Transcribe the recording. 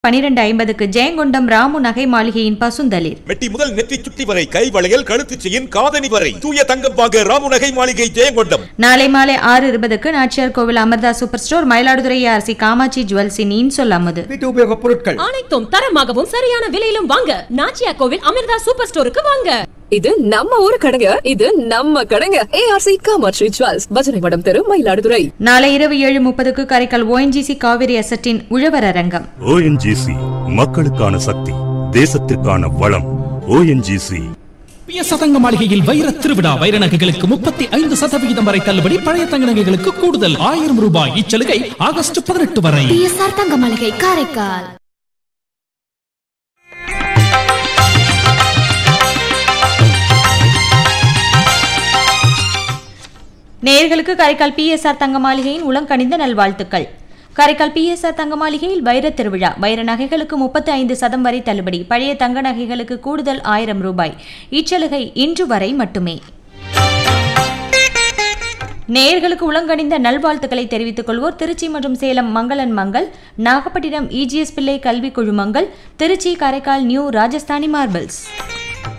பனிரெண்டு ஐம்பதுக்கு ஜெயங்கொண்டம் ராமு நகை மாளிகையின் பசுந்தளிர் மெட்டி முதல் நெற்றி சுட்டி வரை கை வளையல் கழுத்து செயின் காதணி வரை தூய தங்கம் வாங்க ராமுநகை மாளிகை ஜெயங்கொண்டம் நாளை மாலை ஆறு இருபதுக்கு நாச்சியார் கோவில் அமர்தா சூப்பர் ஸ்டோர் மயிலாடுதுறை அரசி காமாட்சி ஜுவல்ஸின் இன்சொல் அமுது வீட்டு உபயோகப் பொருட்கள் அனைத்தும் தரமாகவும் சரியான விலையிலும் வாங்க நாச்சியா கோவில் அமிர்தா சூப்பர் ஸ்டோருக்கு வாங்க இது நம்ம ஊரு கடைங்க இது நம்ம கடைங்க ஏஆர்சி காமாட்சி ஜுவல்ஸ் பஜனை மடம் தெரு மயிலாடுதுறை நாளை இரவு ஏழு முப்பதுக்கு காரைக்கால் ஓஎன்ஜிசி காவிரி அசட்டின் உழவர் அரங்கம் ஓஎன்ஜிசி மக்களுக்கான சக்தி தேசத்திற்கான வளம் ஓஎன்ஜிசி பிய சதங்க மாளிகையில் வைர திருவிழா வைர நகைகளுக்கு முப்பத்தி ஐந்து சதவிகிதம் வரை தள்ளுபடி பழைய தங்க நகைகளுக்கு கூடுதல் ஆயிரம் ரூபாய் இச்சலுகை ஆகஸ்ட் பதினெட்டு வரை பிஎஸ்ஆர் தங்க மளிகை காரைக்கால் நேயர்களுக்கு காரைக்கால் பிஎஸ்ஆர் தங்க மாளிகையின் உளங்கணிந்த நல்வாழ்த்துக்கள் காரைக்கால் பிஎஸ்ஆர் தங்க மாளிகையில் வைர திருவிழா வைர நகைகளுக்கு முப்பத்தி ஐந்து சதம் வரை தள்ளுபடி பழைய தங்க நகைகளுக்கு கூடுதல் ஆயிரம் ரூபாய் இச்சலுகை இன்று வரை மட்டுமே நேயர்களுக்கு உளங்கணிந்த நல்வாழ்த்துக்களை தெரிவித்துக் கொள்வோர் திருச்சி மற்றும் சேலம் மங்களன் மங்கள் நாகப்பட்டினம் இஜிஎஸ் பிள்ளை கல்வி குழுமங்கள் திருச்சி காரைக்கால் நியூ ராஜஸ்தானி மார்பிள்ஸ்